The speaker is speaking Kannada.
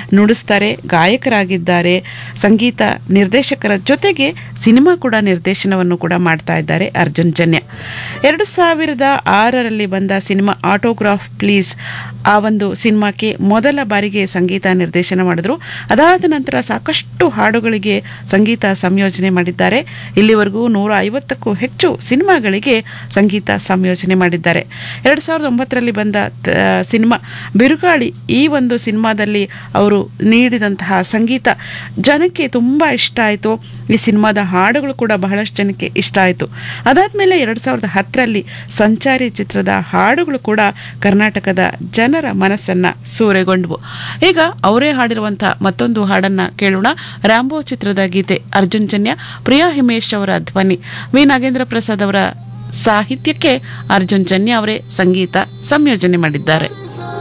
ನುಡಿಸ್ತಾರೆ ಗಾಯಕರಾಗಿದ್ದಾರೆ ಸಂಗೀತ ನಿರ್ದೇಶಕರ ಜೊತೆಗೆ ಸಿನಿಮಾ ಕೂಡ ನಿರ್ದೇಶನವನ್ನು ಕೂಡ ಮಾಡ್ತಾ ಇದ್ದಾರೆ ಅರ್ಜುನ್ ಜನ್ಯ ಎರಡು ಸಾವಿರದ ಆರರಲ್ಲಿ ಬಂದ ಸಿನಿಮಾ ಆಟೋಗ್ರಾಫ್ ಪ್ಲೀಸ್ ಆ ಒಂದು ಸಿನಿಮಾಕ್ಕೆ ಮೊದಲ ಬಾರಿಗೆ ಸಂಗೀತ ನಿರ್ದೇಶನ ಮಾಡಿದ್ರು ಅದಾದ ನಂತರ ಸಾಕಷ್ಟು ಹಾಡುಗಳಿಗೆ ಸಂಗೀತ ಸಂಯೋಜನೆ ಮಾಡಿದ್ದಾರೆ ಇಲ್ಲಿವರೆಗೂ ನೂರ ಐವತ್ತಕ್ಕೂ ಹೆಚ್ಚು ಸಿನಿಮಾಗಳಿಗೆ ಸಂಗೀತ ಸಂಯೋಜನೆ ಮಾಡಿದ್ದಾರೆ ಎರಡು ಸಾವಿರದ ಒಂಬತ್ತರಲ್ಲಿ ಬಂದ ತ- ಸಿನಿಮಾ ಬಿರುಗಾಳಿ ಈ ಒಂದು ಸಿನಿಮಾದಲ್ಲಿ ಅವರು ನೀಡಿದಂತಹ ಸಂಗೀತ ಜನಕ್ಕೆ ತುಂಬ ಇಷ್ಟ ಆಯಿತು ಈ ಸಿನಿಮಾದ ಹಾಡುಗಳು ಕೂಡ ಬಹಳಷ್ಟು ಜನಕ್ಕೆ ಇಷ್ಟ ಆಯಿತು ಅದಾದಮೇಲೆ ಎರಡು ಸಾವಿರದ ಹತ್ತರಲ್ಲಿ ಸಂಚಾರಿ ಚಿತ್ರದ ಹಾಡುಗಳು ಕೂಡ ಕರ್ನಾಟಕದ ಜನರ ಮನಸ್ಸನ್ನ ಸೂರೆಗೊಂಡವು ಈಗ ಅವರೇ ಹಾಡಿರುವಂತಹ ಮತ್ತೊಂದು ಹಾಡನ್ನ ಕೇಳೋಣ ರಾಂಬೋ ಚಿತ್ರದ ಗೀತೆ ಅರ್ಜುನ್ ಜನ್ಯ ಪ್ರಿಯಾ ಹಿಮೇಶ್ ಅವರ ಧ್ವನಿ ವಿ ನಾಗೇಂದ್ರ ಪ್ರಸಾದ್ ಅವರ ಸಾಹಿತ್ಯಕ್ಕೆ ಅರ್ಜುನ್ ಜನ್ಯ ಅವರೇ ಸಂಗೀತ ಸಂಯೋಜನೆ ಮಾಡಿದ್ದಾರೆ ಸೋ